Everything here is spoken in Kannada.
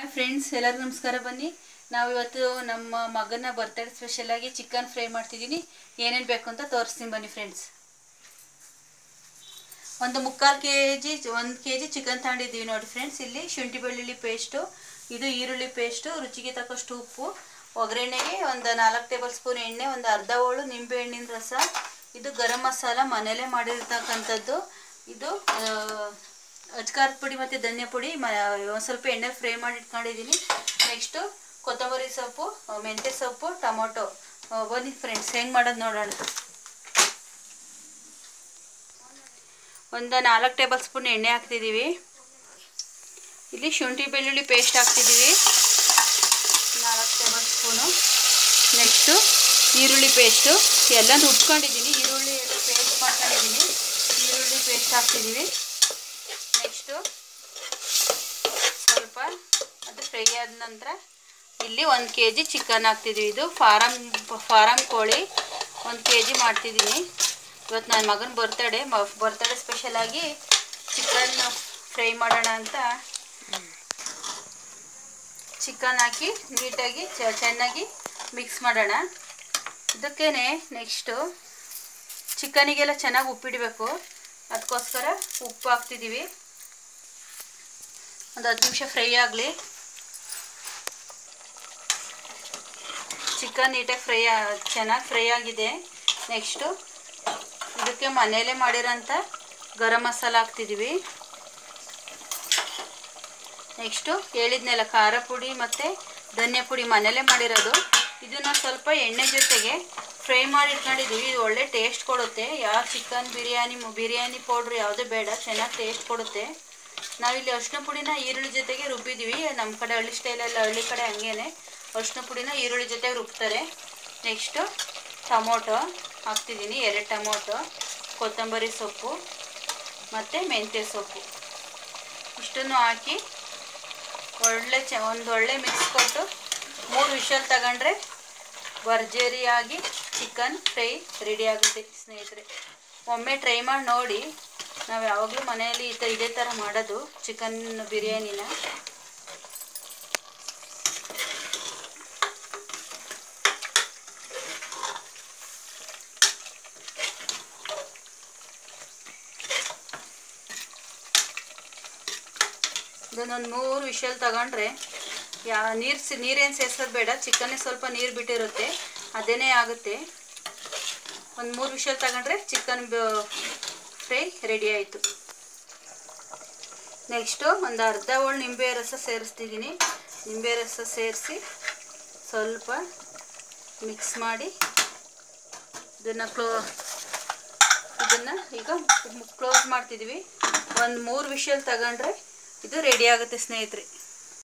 ಹಾಯ್ ಫ್ರೆಂಡ್ಸ್ ಎಲ್ಲರಿಗೂ ನಮಸ್ಕಾರ ಬನ್ನಿ ನಾವು ಇವತ್ತು ನಮ್ಮ ಮಗನ ಬರ್ತ್ಡೇ ಸ್ಪೆಷಲಾಗಿ ಚಿಕನ್ ಫ್ರೈ ಮಾಡ್ತಿದ್ದೀನಿ ಏನೇನು ಬೇಕು ಅಂತ ತೋರಿಸ್ತೀನಿ ಬನ್ನಿ ಫ್ರೆಂಡ್ಸ್ ಒಂದು ಮುಕ್ಕಾಲು ಕೆ ಜಿ ಒಂದು ಕೆ ಜಿ ಚಿಕನ್ ತಗೊಂಡಿದ್ದೀವಿ ನೋಡಿ ಫ್ರೆಂಡ್ಸ್ ಇಲ್ಲಿ ಶುಂಠಿ ಬೆಳ್ಳುಳ್ಳಿ ಪೇಸ್ಟು ಇದು ಈರುಳ್ಳಿ ಪೇಸ್ಟು ರುಚಿಗೆ ತಕ್ಕಷ್ಟು ಉಪ್ಪು ಒಗ್ಗರಣೆಗೆ ಒಂದು ನಾಲ್ಕು ಟೇಬಲ್ ಸ್ಪೂನ್ ಎಣ್ಣೆ ಒಂದು ಅರ್ಧ ಹೋಳು ನಿಂಬೆ ಹಣ್ಣಿನ ರಸ ಇದು ಗರಂ ಮಸಾಲ ಮನೇಲೇ ಮಾಡಿರ್ತಕ್ಕಂಥದ್ದು ಇದು ಅಚ್ಕಾರದ ಪುಡಿ ಮತ್ತು ಧನಿಯಾ ಪುಡಿ ಮ ಒಂದು ಸ್ವಲ್ಪ ಎಣ್ಣೆ ಫ್ರೈ ಮಾಡಿ ಇಟ್ಕೊಂಡಿದ್ದೀನಿ ನೆಕ್ಸ್ಟು ಕೊತ್ತಂಬರಿ ಸೊಪ್ಪು ಆ, ಮೆಂತ್ಯ ಸೊಪ್ಪು ಟೊಮೊಟೊ ಆ, ಬನ್ನಿ ಫ್ರೆಂಡ್ಸ್ ಹೆಂಗೆ ಮಾಡೋದು ನೋಡೋಣ ಒಂದು ನಾಲ್ಕು ಟೇಬಲ್ ಸ್ಪೂನ್ ಎಣ್ಣೆ ಹಾಕ್ತಿದ್ದೀವಿ ಇಲ್ಲಿ ಶುಂಠಿ ಬೆಳ್ಳುಳ್ಳಿ ಪೇಸ್ಟ್ ಹಾಕ್ತಿದ್ದೀವಿ ನಾಲ್ಕು ಟೇಬಲ್ ಸ್ಪೂನು ನೆಕ್ಸ್ಟು ಈರುಳ್ಳಿ ಪೇಸ್ಟು ಎಲ್ಲ ರುಬ್ಕೊಂಡಿದ್ದೀನಿ ಈರುಳ್ಳಿ ಎಲ್ಲ ಪೇಸ್ಟ್ ಮಾಡ್ಕೊಂಡಿದ್ದೀನಿ ಈರುಳ್ಳಿ ಪೇಸ್ಟ್ ಹಾಕ್ತಿದ್ದೀವಿ ನೆಕ್ಸ್ಟು ಸ್ವಲ್ಪ ಅದು ಫ್ರೈ ಆದ ನಂತರ ಇಲ್ಲಿ ಒಂದು ಕೆ ಜಿ ಚಿಕನ್ ಹಾಕ್ತಿದ್ದೀವಿ ಇದು ಫಾರಮ್ ಫಾರಮ್ ಕೋಳಿ ಒಂದು ಕೆ ಜಿ ಮಾಡ್ತಿದ್ದೀನಿ ಇವತ್ತು ನನ್ನ ಮಗನ ಬರ್ತಡೇ ಬರ್ತಡೇ ಸ್ಪೆಷಲಾಗಿ ಚಿಕನ್ ಫ್ರೈ ಮಾಡೋಣ ಅಂತ ಚಿಕನ್ ಹಾಕಿ ನೀಟಾಗಿ ಚ- ಚೆನ್ನಾಗಿ ಮಿಕ್ಸ್ ಮಾಡೋಣ ಇದಕ್ಕೇನೆ ನೆಕ್ಸ್ಟು ಚಿಕನಿಗೆಲ್ಲ ಚೆನ್ನಾಗಿ ಉಪ್ಪಿಡಬೇಕು ಅದಕ್ಕೋಸ್ಕರ ಉಪ್ಪು ಹಾಕ್ತಿದ್ದೀವಿ ಒಂದು ಹತ್ತು ನಿಮಿಷ ಫ್ರೈ ಆಗಲಿ ಚಿಕನ್ ನೀಟಾಗಿ ಫ್ರೈ ಚೆನ್ನಾಗಿ ಫ್ರೈ ಆಗಿದೆ ನೆಕ್ಸ್ಟು ಇದಕ್ಕೆ ಮನೆಯಲ್ಲೇ ಮಾಡಿರೋಂಥ ಗರಂ ಮಸಾಲ ಹಾಕ್ತಿದ್ದೀವಿ ನೆಕ್ಸ್ಟು ಹೇಳಿದ್ನೆಲ್ಲ ಖಾರ ಪುಡಿ ಮತ್ತು ಧನಿಯಾ ಪುಡಿ ಮನೆಯಲ್ಲೇ ಮಾಡಿರೋದು ಇದನ್ನು ಸ್ವಲ್ಪ ಎಣ್ಣೆ ಜೊತೆಗೆ ಫ್ರೈ ಮಾಡಿ ಇಟ್ಕೊಂಡಿದ್ದೀವಿ ಇದು ಒಳ್ಳೆ ಟೇಸ್ಟ್ ಕೊಡುತ್ತೆ ಯಾವ ಚಿಕನ್ ಬಿರಿಯಾನಿ ಮು- ಬಿರಿಯಾನಿ ಪೌಡ್ರ್ ಯಾವುದೇ ಬೇಡ ಚೆನ್ನಾಗಿ ಟೇಸ್ಟ್ ಕೊಡುತ್ತೆ ನಾವಿಲ್ಲಿ ಅರಿಶಿನ ಪುಡಿನ ಈರುಳ್ಳಿ ಜೊತೆಗೆ ರುಬ್ಬಿದ್ದೀವಿ ನಮ್ಮ ಕಡೆ ಹಳ್ಳಿ ಸ್ಟೈಲೆಲ್ಲ ಹಳ್ಳಿ ಕಡೆ ಹಂಗೇನೆ ಅರಿಶಿನ ಪುಡಿನ ಈರುಳ್ಳಿ ಜೊತೆಗೆ ರುಬ್ತಾರೆ ನೆಕ್ಸ್ಟು ಟೊಮೊಟೊ ಹಾಕ್ತಿದ್ದೀನಿ ಎರಡು ಟೊಮೊಟೊ ಕೊತ್ತಂಬರಿ ಸೊಪ್ಪು ಮತ್ತು ಮೆಂತ್ಯ ಸೊಪ್ಪು ಇಷ್ಟನ್ನು ಹಾಕಿ ಒಳ್ಳೆ ಚ ಒಂದು ಒಳ್ಳೆ ಮಿಕ್ಸ್ ಕೊಟ್ಟು ಮೂರು ವಿಷಲ್ ತಗೊಂಡ್ರೆ ಭರ್ಜರಿಯಾಗಿ ಚಿಕನ್ ಫ್ರೈ ರೆಡಿ ಆಗುತ್ತೆ ಸ್ನೇಹಿತರೆ ಒಮ್ಮೆ ಟ್ರೈ ಮಾಡಿ ನೋಡಿ ನಾವು ಯಾವಾಗಲೂ ಮನೆಯಲ್ಲಿ ಈ ಥರ ಇದೇ ಥರ ಮಾಡೋದು ಚಿಕನ್ ಬಿರಿಯಾನಿನ ಇದನ್ನೊಂದು ಮೂರು ವಿಷಲ್ ತಗೊಂಡ್ರೆ ಯಾ ನೀರು ಸಿ ನೀರೇನು ಸೇರ್ಸೋದು ಬೇಡ ಚಿಕನ್ನೇ ಸ್ವಲ್ಪ ನೀರು ಬಿಟ್ಟಿರುತ್ತೆ ಅದೇನೇ ಆಗುತ್ತೆ ಒಂದು ಮೂರು ವಿಷಲ್ ತಗೊಂಡ್ರೆ ಚಿಕನ್ ಫ್ರೈ ರೆಡಿ ಆಯಿತು ನೆಕ್ಸ್ಟು ಒಂದು ಅರ್ಧ ಹೋಳು ನಿಂಬೆ ರಸ ಸೇರಿಸ್ತಿದ್ದೀನಿ ನಿಂಬೆ ರಸ ಸೇರಿಸಿ ಸ್ವಲ್ಪ ಮಿಕ್ಸ್ ಮಾಡಿ ಇದನ್ನು ಕ್ಲೋ ಇದನ್ನು ಈಗ ಕ್ಲೋಸ್ ಮಾಡ್ತಿದ್ದೀವಿ ಒಂದು ಮೂರು ವಿಷಲ್ ತಗೊಂಡ್ರೆ ಇದು ರೆಡಿ ಆಗುತ್ತೆ ಸ್ನೇಹಿತರೆ